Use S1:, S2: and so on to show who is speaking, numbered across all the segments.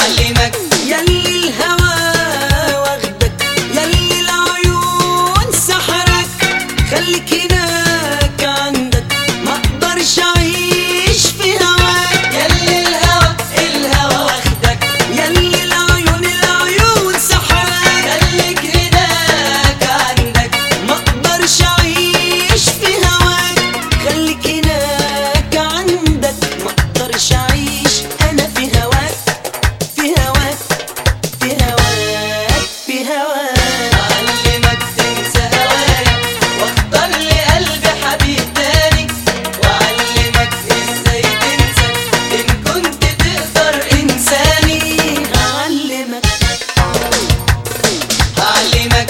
S1: هعلمك
S2: يلي الهوى واخدك يلي العيون سحرك خليك هناك عندك ما اقدرش اعيش في هواك
S1: يلي الهوى الهوى واخدك
S2: يلي العيون العيون سحرك
S1: خليك هناك عندك
S2: ما اقدرش اعيش في هواك خليك هناك عندك ما اقدرش اعيش انا في هواك في هواك في هواك في هواك
S1: هعلمك تنسى هوايا واختار لقلبي حبيب تاني وأعلمك ازاي تنسى إن كنت تقدر إنساني
S2: هعلمك
S1: هعلمك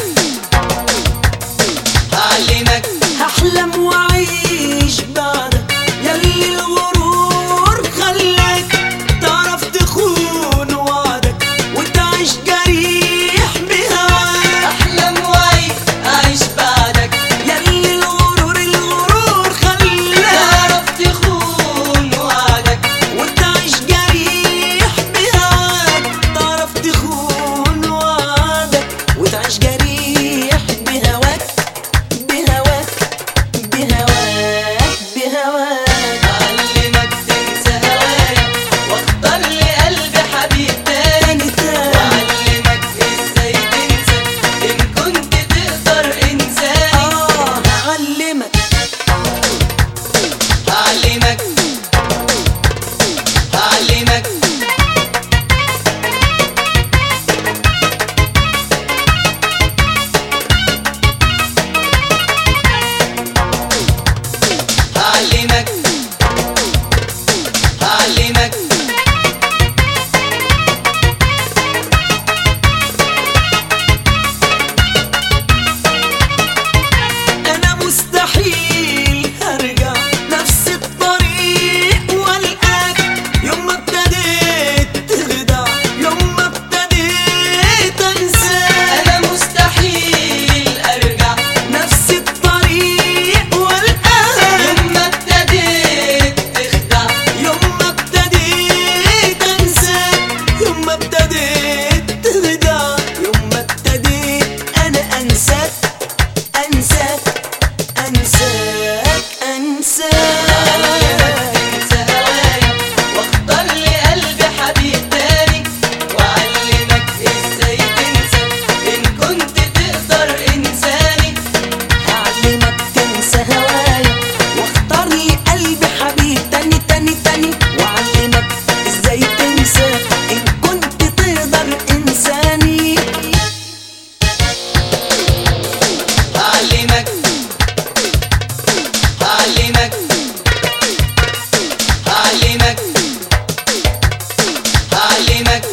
S1: هعلمك
S2: هحلم واعيش بعدك يلي الغرور خلاك تعرف تخون وعدك وتعيش جريح بهواك
S1: أحلم وعيش أعيش بعدك
S2: يلي الغرور الغرور خلاك
S1: تعرف تخون وعدك
S2: وتعيش جريح بهواك تعرف تخون وعدك وتعيش جريح بهواك بهواك بهواك بهواك
S1: هعلمك تنسى هوايا واختار لقلبي حبيب تاني
S2: تاني تاني
S1: وأعلمك ازاي تنسى إن كنت تقدر إنساني
S2: آه هعلمك
S1: هعلمك هعلمك هعلمك هعلمك
S2: انا مستحيل هرجع نفس الطريق والقاك يوم ما ابتديت تخدع يوم ما ابتديت انساك
S1: أنا مستحيل أرجع
S2: نفس الطريق والقاك
S1: يوم ما ابتديت تخدع
S2: يوم ما ابتديت انساك يوم ما ابتديت تخدع يوم ما ابتديت انا انساك انساك انساك انساك
S1: تنسى هوايا واختار لقلبي حبيب تاني وأعلمك ازاي تنسى إن كنت تقدر إنساني
S2: هعلمك تنسى هوايا واختار لي قلبي حبيب تاني تاني تاني واعلمك ازاي تنسى ان كنت تقدر انساني
S1: هعلمك هعلمك هعلمك هعلمك